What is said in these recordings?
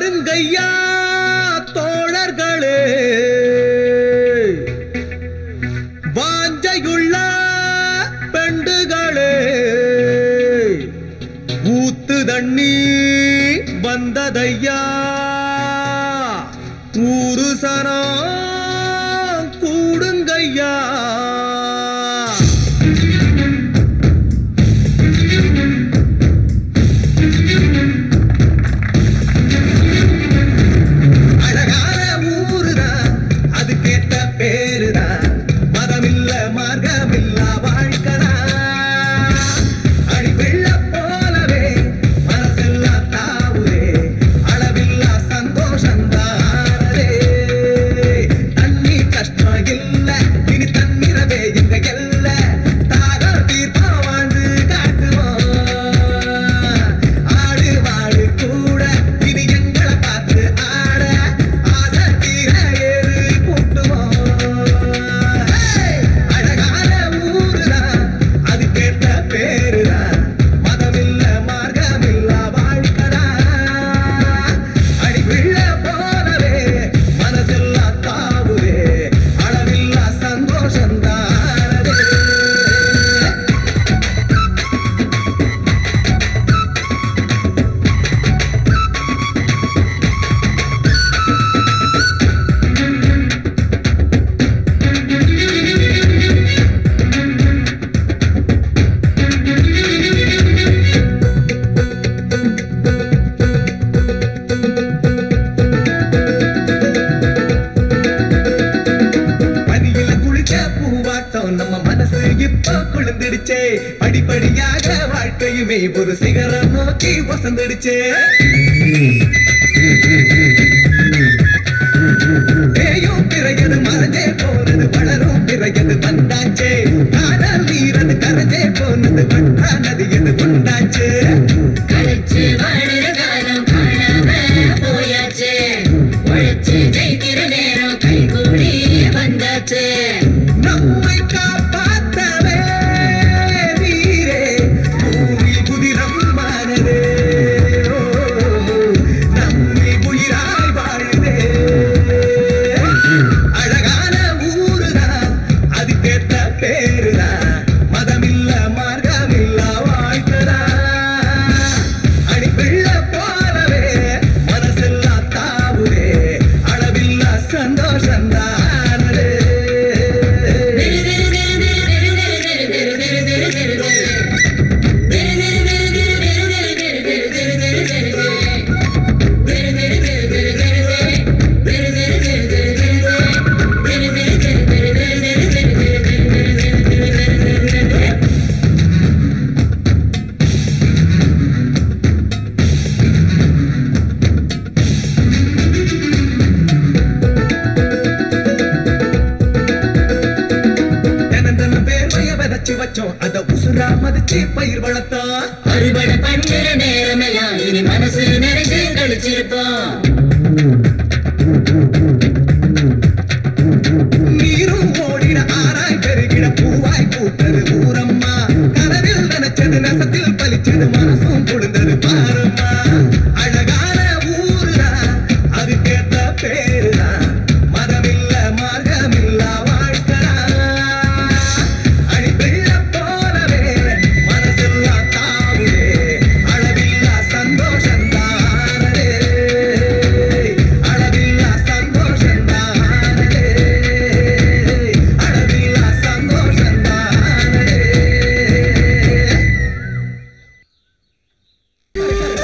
பாருங்கய்யா தோழர்களே வாஞ்சையுள்ள பெண்டுகளே ஊத்து தண்ணி வந்ததையா ஊரு சனம் கூடுங்கய்யா அழகான ஊருதான் அதுக்கேத்த பேருதான் மதமில்ல மார்க்கமில்ல வாழ்க்கதான் அடி வெள்ள போலவே மனசெல்லாம் தாவுதே அளவில்லா சந்தோஷந்தானே தண்ணி கஷ்டம் இல்ல இனி தன்னிறவே எங்க எல்ல தாகம் தீர்ப்பா வாழ்ந்து காட்டுவோம் ஆடு வாடு கூட இது எங்களை பார்த்து ஆட ஆசை தீர ஏறு கூட்டுவோம் அழகான ஊருதான் அதுக்கேற்ற பேருதான் மதமில்ல மார்க்கமில்ல வாழ்க்கதான் அடி விழ போலவே மனசெல்லாம் தாவுதே அளவில்லா சந்தோஷந்தானே பனியில குளிச்ச பூவாட்டம் நம்ம மனசு இப்ப குளிர்ந்துடுச்சே படிப்படியாக வாழ்க்கையுமே ஒரு சிகரம் நோக்கி வசந்துடுச்சே பேயும் பிறகு மறைஞ்சே போனது வளரும் பிறகு வந்தாச்சே காதல் நீரது கரைஞ்சே போனது வட்டா நதி எது கொண்டாச்சே கழிச்சு வாழுற காலம் காணாம போயாச்சு உழைச்சு ஜெயிக்கிற நேரம் கை கூடி வந்தாச்சு நம்மை காப்பாற்றவே நீரே பூமி குதிரம் மானதே ஓ, நம்மை உயிராய் வாழுதே அழகான ஊருதான் அதுக்கேத்த பேருதான் மதமில்ல மார்க்கமில்ல வாழ்க்கதான் அடி வெள்ள போலவே மனசெல்லாம் தாவுதே அளவில்லா சந்தோஷந்தானே தினம் தினம் வேர்வைய விதைச்சு வச்சோம் அத உசுரா மதிச்சு பயிர் வளர்த்தோம் அறுவடை பண்ணுற நேரமெல்லாம் இனி மனசு நிறைஞ்சு கழிச்சிருப்போம் நீரும் ஓடிட ஆராய் பெருகிட பூவாய் பூத்தது ஊரம்மா கனவில் நினைச்சது நெசத்தில் பலிச்சது மனசும் குளிர்ந்தது பாரம்மா அழகான ஊருதான் அதுக்கேத்த பேருதான் மதமில்ல மார்க்கமில்ல வாழ்க்கலாம் அடி வெள்ள போலவே மனசெல்லாம் தாவுதே அளவில்லா சந்தோஷந்தானே அளவில்லா சந்தோஷந்தானே அளவில்லா சந்தோஷந்தானே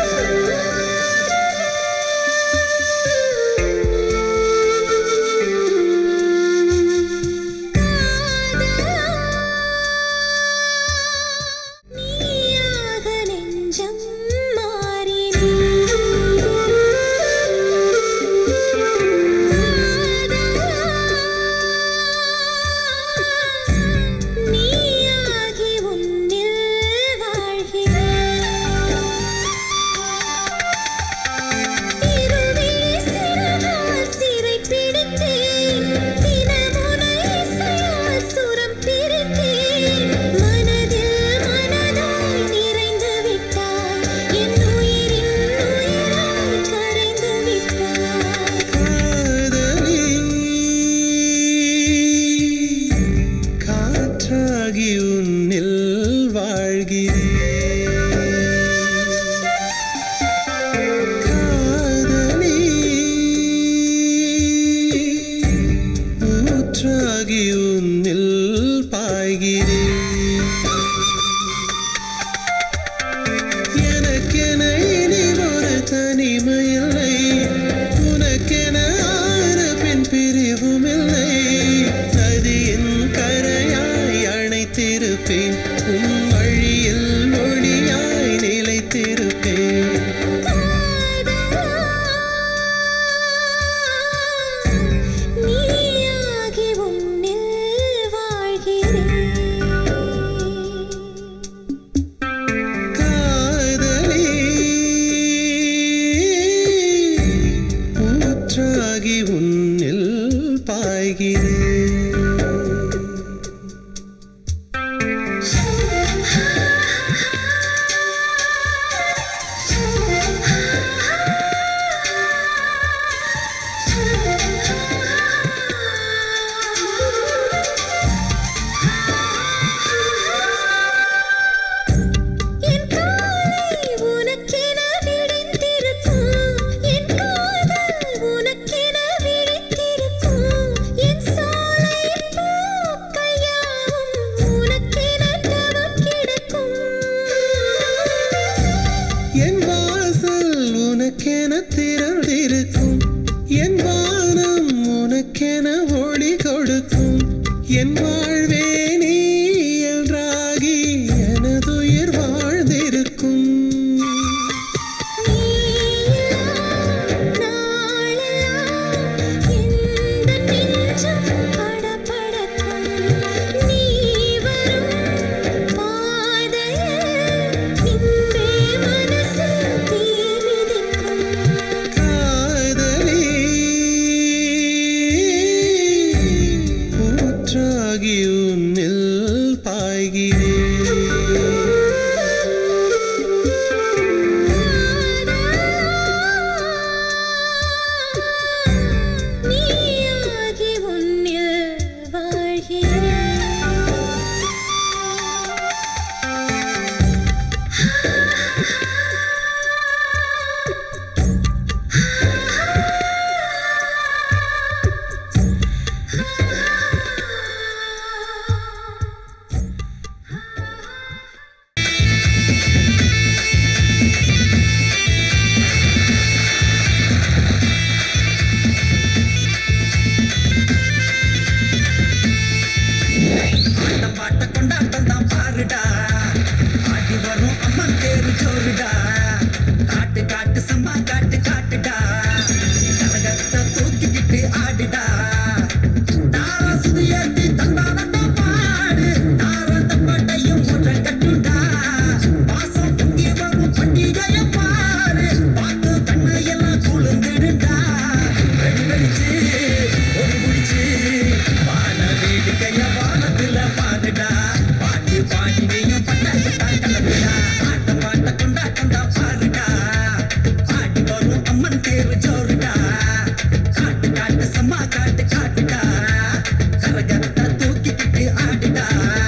தேரு ஜோருடா காட்டு காட்டு சம்மா காட்டு காட்டுடா கரகத்தை தூக்கிக்கிட்டு ஆடுடா தாரா சுதியேத்தி தந்தானந்தா பாடு தாரா தப்பட்டையும் முறை கட்டுடா வாசம் பொங்கி வரும் பண்டிகைய பாரு பார்த்து கண்ணு எல்லாம் குளிர்ந்துடுடா வெடி வெடிச்சு ஒரு முடிச்சு வான வேடிக்கைய வானத்துல பாருடா பாட்டு பாடினையும் பட்டாக்கத்தான் கலந்துடா ஆட்ட பாட்ட கொண்டாட்டம் தான் பாருடா ஆடி வரும் அம்மன் தேரு ஜோருடா காட்டு காட்டு சம்மா காட்டு காட்டுடா கரகத்தை தூக்கிக்கிட்டு ஆடுடா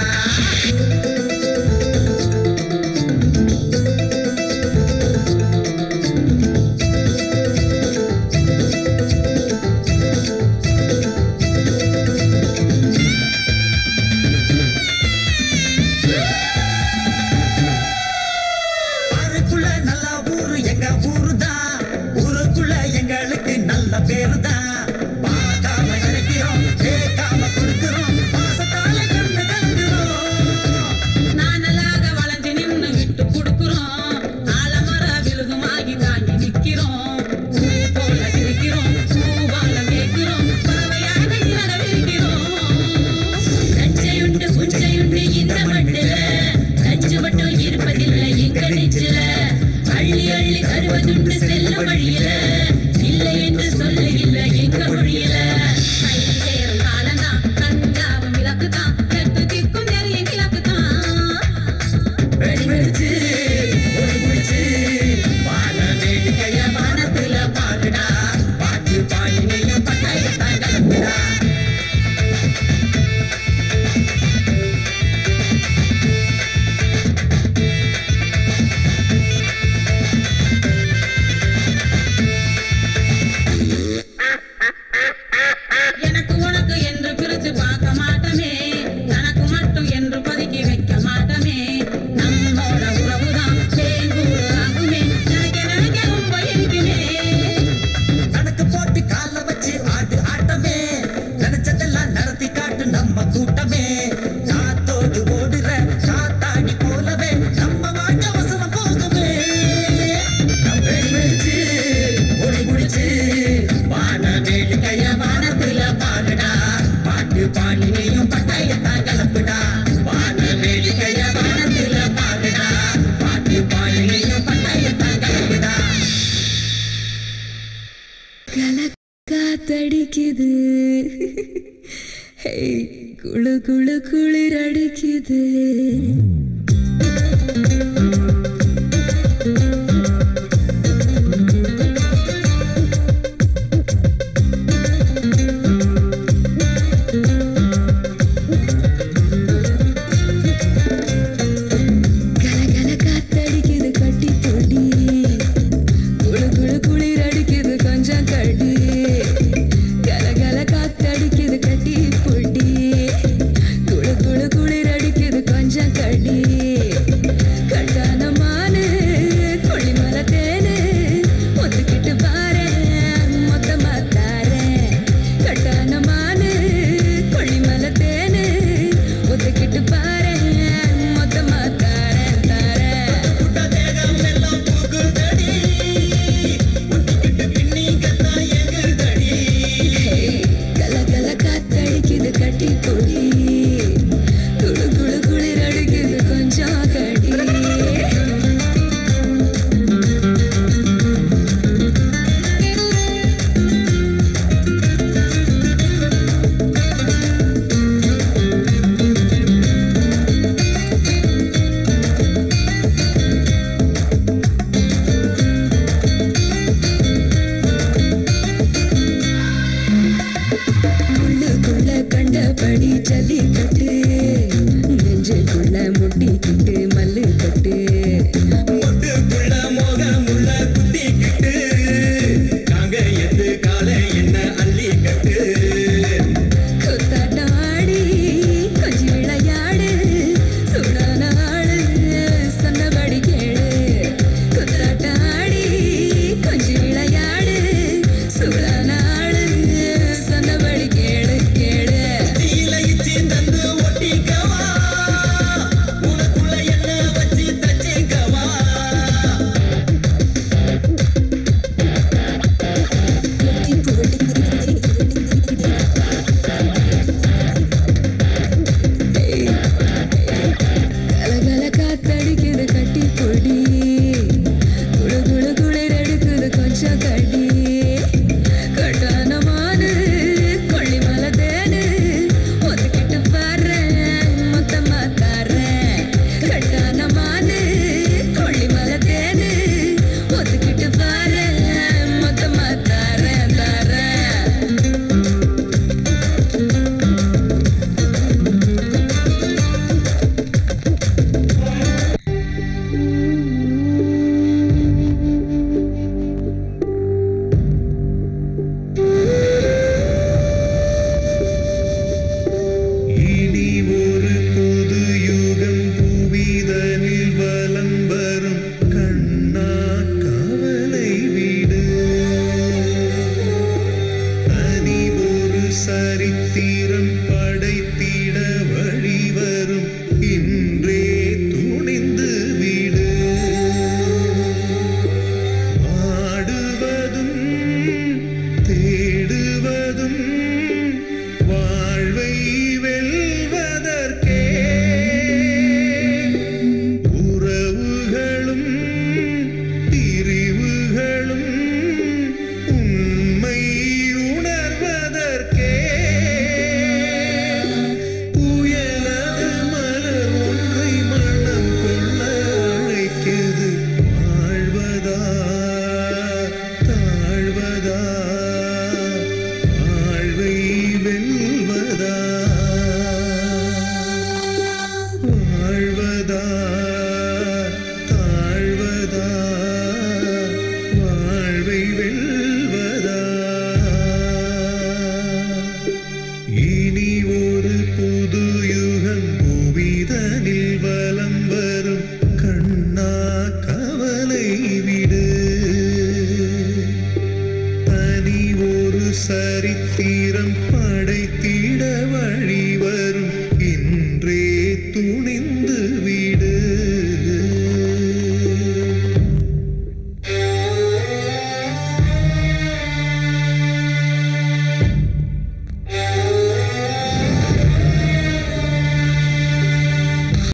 பாருக்குள்ள நல்ல ஊரு எங்க ஊருதான் ஊருக்குள்ள எங்களுக்கு நல்ல பேருதான் பார்க்காம கிடைக்கிறோம் கேட்காம கொடுக்கிறோம் பாசத்தால கண்ணு கலந்துரும் நானலாக வளைஞ்சு நின்னு விட்டு கொடுக்குறோம் ஆலமர விழுதுமாகி தாங்கி நிக்கிறோம் பூ போல சிரிக்கிறோம் பூவால மேய்க்கிறோம் பறவையாக இறட விரிக்கிறோம் நஞ்சையுண்டு புஞ்சையுண்டு இந்த மண்ணுல நஞ்சு மட்டும் இருப்பதில்லை எங்க நெஞ்சில அள்ளி அள்ளி தருவதுண்டு செல்லும் வழியில இல்லை என்று சொல்ல இல்லை எங்க மொழியில கை சேரும் காலம்தான் கஞ்சாவும் விளக்குதான் கெட்டு திக்கும் நிறைய கிழக்குதான் வெடி வெடிச்சு ஒரு முடிச்சு வான வேடிக்கைய வானத்துல பாருடா பாட்டு பாயினையும் பட்டாயத்தான் கலந்துடா எனக்கு உனக்கு என்று பிரிச்சு பார்க்க மாட்டோமே தனக்கு மட்டும் என்று பதுக்கி வைக்க மாட்டோமே நம்மோட உறவுதான் தேங்கூடு ஆகுமே நினைக்க நினைக்க ரொம்ப இருக்குமே கணக்கு போட்டு கால வச்சு ஆடு ஆட்டமே நினைச்சதெல்லாம் நடத்தி காட்டு நம்ம கூட்டமே காத்தோடு ஓடுற காத்தாடி போலவே நம்ம வாழ்க்கை வசனம் போகுமே வெடி வெடிச்சு ஒளி முடிச்சு வான வேடிக்கைய வானத்துல பாருடா பாட்டு பாடினையும் பட்டாயத்தான் கலப்புடா வான வேடிக்கைய வானத்துல பாருடா பாட்டு பாடினையும் பட்டாயத்தான் கலப்புடா காத்தடிக்குது ஹே குளு குளு குளு